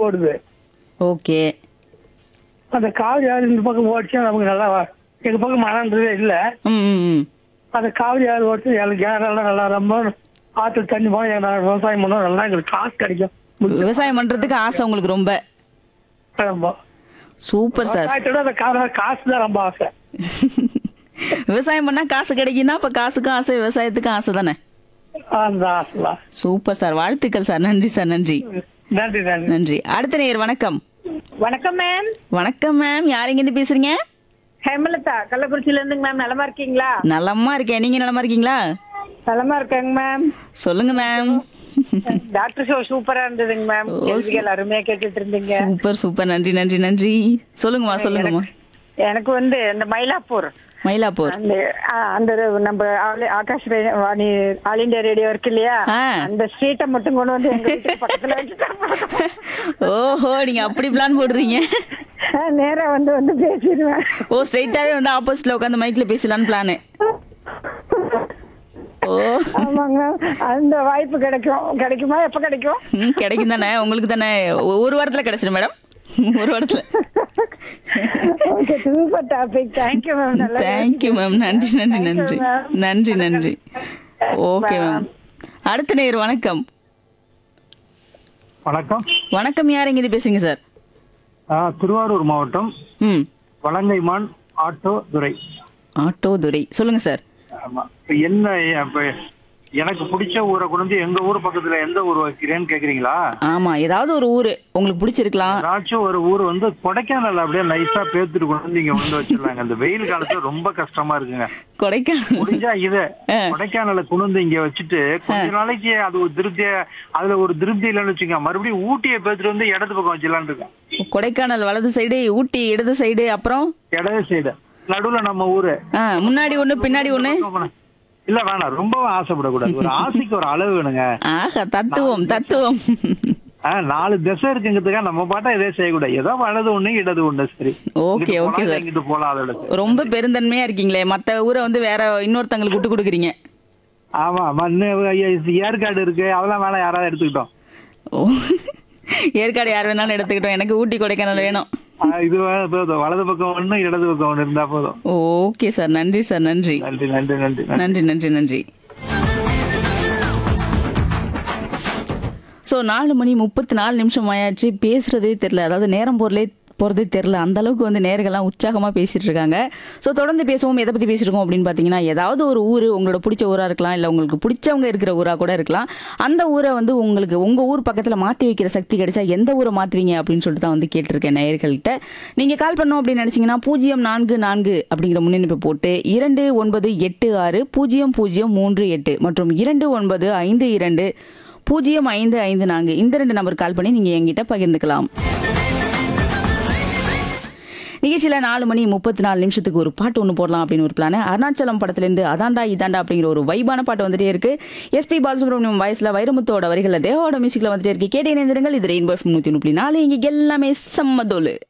ஓடுது ஓகே அந்த காவிரி ஆறு இந்த பக்கம் ஓடிச்சா நமக்கு நல்லா வ- எங்க பக்கம் மழைன்றதே இல்ல ம் ம் ம் அந்த காவிரி ஆறு ஓடிச்சு எனக்கு கேரெல்லாம் நல்லா ரொம்ப ஆத்துல தண்ணி போனா எங்க நாங்க விவசாயம் பண்ணோம் நல்லா எங்களுக்கு காசு கிடைக்கும் விவசாயம் பண்றதுக்கு ஆசை உங்களுக்கு ரொம்ப ரொம்ப சூப்பர் சார் விவசாயத்தோட அந்த கா- காசு தான் ரொம்ப ஆசை விவசாயம் பண்ணா காசு கிடைக்குன்னா அப்ப காசுக்கும் ஆசை விவசாயத்துக்கும் ஆசை தானே அந்த ஆசை தான் சூப்பர் சார் வாழ்த்துக்கள் சார் நன்றி சார் நன்றி நன்றி நன்றி நன்றி அடுத்த நேயர் வணக்கம் வணக்கம் மேம் வணக்கம் மேம் யார் இருந்து பேசுறீங்க ஹேமலதா கள்ளக்குறிச்சியில இருந்துங்க மேம் நலமா இருக்கீங்களா நலமா இருக்கேன் நீங்க நலமா இருக்கீங்களா நலமா இருக்கேங்க மேம் சொல்லுங்க மேம் டாக்டர் ஷோ சூப்பரா இருந்ததுங்க மேம் கேள்விகள் அருமையா கேட்டுட்டு இருந்தீங்க சூப்பர் சூப்பர் நன்றி நன்றி நன்றி சொல்லுங்கம்மா சொல்லுங்கம்மா எனக்கு வந்து இந்த மயிலாப்பூர் மயிலாப்பூர் அந்த ஆ, அந்த நம்ம ஆல்- ஆகாஷ் ரே- வாணி ஆல் இந்தியா ரேடியோ இருக்கு இல்லையா ஆ. அந்த ஸ்ட்ரீட்டை மட்டும் கொண்டு வந்து எங்க வீட்டுக்கு பக்கத்துல வச்சுட்டா போதும். ஓஹோ நீங்க அப்படி பிளான் போடுறீங்க ஆ, நேரா வந்து வந்து பேசிடுவேன் ஓ ஸ்ட்ரைட்டாவே வந்து ஆப்போசிட்ல உட்காந்து மைக்ல பேசலான்னு பிளானு ஓ ஆமாங்க அந்த வாய்ப்பு கிடைக்கும் கிடைக்குமா எப்ப கிடைக்கும் ம், கிடைக்கும் தானே உங்களுக்கு தானே ஒ- ஒரு வாரத்துல கிடைச்சிடும் மேடம் ஒரு வாரத்துல okay super topic thank you ma'am நல்லா தேங்க்யூ மேம் நன்றி நன்றி Thank you, நன்றி ma'am. நன்றி நன்றி ஓகே மேம் அடுத்த நேர் வணக்கம் வணக்கம் வணக்கம் யார் எங்கிருந்து பேசுங்க சார் ஆ, திருவாரூர் மாவட்டம் ம் வலங்கைமான் ஆட்டோ துறை ஆட்டோ துரை சொல்லுங்க சார் ஆமா இப்ப என்ன இப்ப எனக்கு பிடிச்ச ஊரை கொண்டு வந்து எங்க ஊர் பக்கத்துல எந்த ஊர் வைக்கிறேன்னு கேக்குறீங்களா ஆமா ஏதாவது ஒரு ஊரு உங்களுக்கு பிடிச்சிருக்கலாம் ஏதாச்சும் ஒரு ஊர் வந்து கொடைக்கானல் அப்படியே நைஸா பேத்துட்டு கொண்டு வந்து இங்க கொண்டு வச்சிடலாங்க இந்த வெயில் காலத்துல ரொம்ப கஷ்டமா இருக்குங்க கொடைக்கானல் முடிஞ்சா இது கொடைக்கானல கொண்டு வந்து இங்க வச்சுட்டு கொஞ்ச நாளைக்கு அது ஒரு திருப்தியா அதுல ஒரு திருப்தி இல்லைன்னு வச்சுக்கோங்க மறுபடியும் ஊட்டியை பேத்துட்டு வந்து இடது பக்கம் வச்சிடலான்னு இருக்கேன் கொடைக்கானல் வலது சைடு ஊட்டி இடது சைடு அப்புறம் இடது சைடு நடுவுல நம்ம ஊரு ஆ, முன்னாடி ஒண்ணு பின்னாடி ஒண்ணு இல்ல வேணாம் ரொம்ப ஆசைப்படக்கூடாது ஒரு ஆசைக்கு ஒரு அளவு வேணுங்க ஆஹா தத்துவம் தத்துவம் ஆ, நாலு திசை இருக்குங்கிறதுக்காக நம்ம பாட்டா இதே செய்யக்கூடாது ஏதோ வலது ஒண்ணு இடது ஒண்ணு சரி Okay, இங்கிட்டு okay, போலாம், sir. இங்கிட்டு போலாம் அதோட சரி. ரொம்ப பெருந்தன்மையா இருக்கீங்களே மத்த ஊரை வந்து வேற இன்னொருத்தங்களுக்கு விட்டு கொடுக்குறீங்க ஆமா மண்ணு ஏற்காடு இருக்கு அதெல்லாம் வேணாம் யாராவது எடுத்துக்கிட்டோம் ஓ ஏற்காடு யார் வேணாலும் எடுத்துக்கிட்டோம் எனக்கு ஊட்டி கொடைக்கானல் வேணும் ஆ, இது வே- போதும் வலது பக்கம் ஒண்ணு இடது பக்கம் ஒண்ணு இருந்தா போதும் ஓகே சார் நன்றி சார் நன்றி நன்றி நன்றி நன்றி நன்றி. நன்றி நன்றி நன்றி ஸோ நாலு மணி முப்பத்தி நாலு நிமிஷம் ஆயாச்சு பேசுறதே தெரில அதாவது நேரம் போறலே போகிறதே தெரில அந்த அளவுக்கு வந்து நேர்கள்லாம் உற்சாகமாக பேசிட்டு இருக்காங்க ஸோ தொடர்ந்து பேசுவோம் எதை பற்றி பேசியிருக்கோம் அப்படின்னு பார்த்தீங்கன்னா ஏதாவது ஒரு ஊர் உங்களோட பிடிச்ச ஊராக இருக்கலாம் இல்லை உங்களுக்கு பிடிச்சவங்க இருக்கிற ஊராக கூட இருக்கலாம் அந்த ஊரை வந்து உங்களுக்கு உங்கள் ஊர் பக்கத்தில் மாற்றி வைக்கிற சக்தி கிடைச்சா எந்த ஊரை மாற்றுவீங்க அப்படின்னு சொல்லிட்டு தான் வந்து கேட்டிருக்கேன் நேயர்கள்கிட்ட நீங்கள் கால் பண்ணோம் அப்படின்னு நினச்சிங்கன்னா பூஜ்ஜியம் நான்கு நான்கு அப்படிங்கிற முன்னெடுப்பு போட்டு இரண்டு ஒன்பது எட்டு ஆறு பூஜ்ஜியம் பூஜ்ஜியம் மூன்று எட்டு மற்றும் இரண்டு ஒன்பது ஐந்து இரண்டு பூஜ்ஜியம் ஐந்து ஐந்து நான்கு இந்த ரெண்டு நம்பர் கால் பண்ணி நீங்கள் எங்கிட்ட பகிர்ந்துக்கலாம் நிகழ்ச்சியில் நாலு மணி முப்பத்தி நாலு நிமிஷத்துக்கு ஒரு பாட்டு ஒன்று போடலாம் அப்படின்னு ஒரு பிளான் அருணாச்சலம் படத்துலேருந்து அதாண்டா இதாண்டா அப்படிங்கிற ஒரு வைபான பாட்டு வந்துட்டே இருக்கு எஸ்பி பாலசுப்ரமணியம் வயசுல வைரமுத்தோட வரிகளில் தேவோட மியூசிக்கில் வந்துட்டே இருக்கு கேட்டு இணைந்திருங்கள் இது ரெயின்போ நூற்றி முப்பத்தி நாலு இங்கே எல்லாமே செம்மதோலு